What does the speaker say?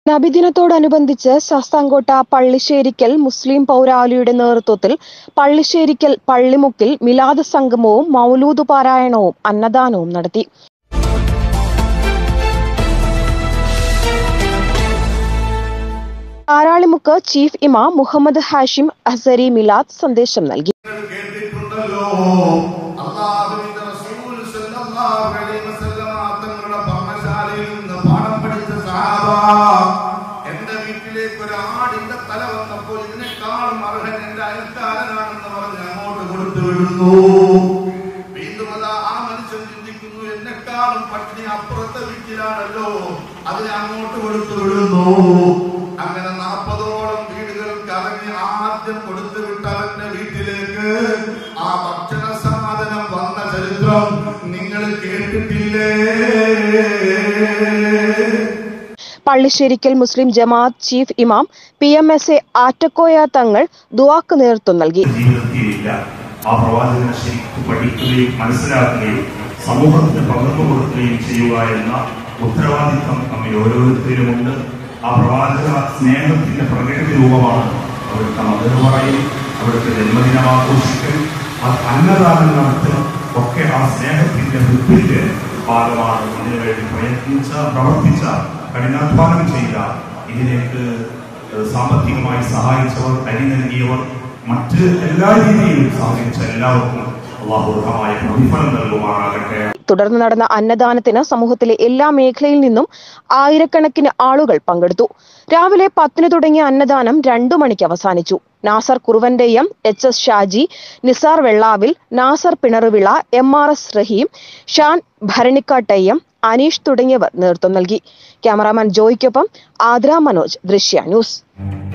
നബിദിനത്തോടനുബന്ധിച്ച് ശാസ്താംകോട്ട പള്ളിശ്ശേരിക്കൽ മുസ്ലിം പൗരാലിയുടെ നേതൃത്വത്തിൽ പള്ളിശ്ശേരിക്കൽ പള്ളിമുക്കിൽ മിലാദ് സംഗമവും മൗലൂദ് പാരായണവും അന്നദാനവും നടത്തി ആരാളിമുക്ക് ചീഫ് ഇമാം മുഹമ്മദ് ഹാഷിം അസരി മിലാദ് സന്ദേശം നൽകി നിങ്ങൾ കേട്ടിട്ടുണ്ടല്ലോ അള്ളാഹുവിന്റെ റസൂൽ സല്ലല്ലാഹു അലൈഹി വസല്ലമ തങ്ങളുടെ പർണശാലയിൽ നിന്ന് പാഠം പഠിച്ച സഹാബ എന്റെ വീട്ടിലേക്ക് ഒരു ആടിന്റെ തല വന്നപ്പോൾ ഇതിനേക്കാളും അർഹൻ എന്റെ അയൽക്കാരനാണെന്ന് പറഞ്ഞ് അങ്ങോട്ട് കൊടുത്തു വിടുന്നു വീണ്ടും അതാ ആ മനുഷ്യൻ ചിന്തിക്കുന്നു എന്നെക്കാളും പട്ടിണി അപ്പുറത്തെ വീട്ടിലാണല്ലോ അതിനെ അങ്ങോട്ട് കൊടുത്തു വിടുന്നു അങ്ങനെ നാൽപ്പതോളം വീടുകൾ കറങ്ങി ആദ്യം കൊടുത്തു വിട്ടവന്റെ വീട്ടിലേക്ക് ആ ഭക്ഷണ സാധനം വന്ന ചരിത്രം നിങ്ങൾ കേട്ടിട്ടില്ലേ പള്ളിശ്ശേരിക്കൽ മുസ്ലിം ജമാഅത്ത് ചീഫ് ഇമാം P M S A Attakoya Thangal ദുവാക്ക് നേതൃത്വം നൽകി ജീവിതത്തിലില്ല ആ പ്രവാചകനെ ശരിക്കും പഠിക്കുകയും മനസ്സിലാക്കുകയും സമൂഹത്തിന് പകർന്നു കൊടുക്കുകയും ചെയ്യുക എന്ന ഉത്തരവാദിത്വം നമ്മിൽ ഓരോരുത്തരുമുണ്ട് ആ പ്രവാചക സ്നേഹത്തിന്റെ പ്രകടന രൂപമാണ് അവിടുത്തെ മധുര പറയൽ അവിടുത്തെ ജന്മദിനം ആഘോഷിക്കൽ ആ അന്നദാനം നടത്തൽ ഒക്കെ ആ സ്നേഹത്തിന്റെ വൃത്തിന്റെ ഭാഗമാണ് ഇതിനുവേണ്ടി പ്രയത്നിച്ച പ്രവർത്തിച്ച കഠിനാധ്വാനം ചെയ്ത ഇതിലേക്ക് ഏഹ് സാമ്പത്തികമായി സഹായിച്ചവർ അരി നൽകിയവർ മറ്റ് എല്ലാ രീതിയിലും സഹായിച്ച എല്ലാവർക്കും അള്ളാഹുർഹമായ പ്രതിഫലം നൽകുമാറാകട്ടെ തുടർന്ന് നടന്ന അന്നദാനത്തിന് സമൂഹത്തിലെ എല്ലാ മേഖലയിൽ നിന്നും ആയിരക്കണക്കിന് ആളുകൾ പങ്കെടുത്തു രാവിലെ പത്തിന് തുടങ്ങിയ അന്നദാനം രണ്ടു മണിക്ക് അവസാനിച്ചു നാസർ കുറുവന്റെയം എച്ച് എസ് ഷാജി നിസാർ വെള്ളാവിൽ Nasar Pinaruvila M R S Rahim Shan ഭരണിക്കാട്ടയ്യം അനീഷ് തുടങ്ങിയവർ നേതൃത്വം നൽകി ക്യാമറാമാൻ ജോയ്ക്കൊപ്പം ആദ്ര മനോജ് ദൃശ്യ ന്യൂസ്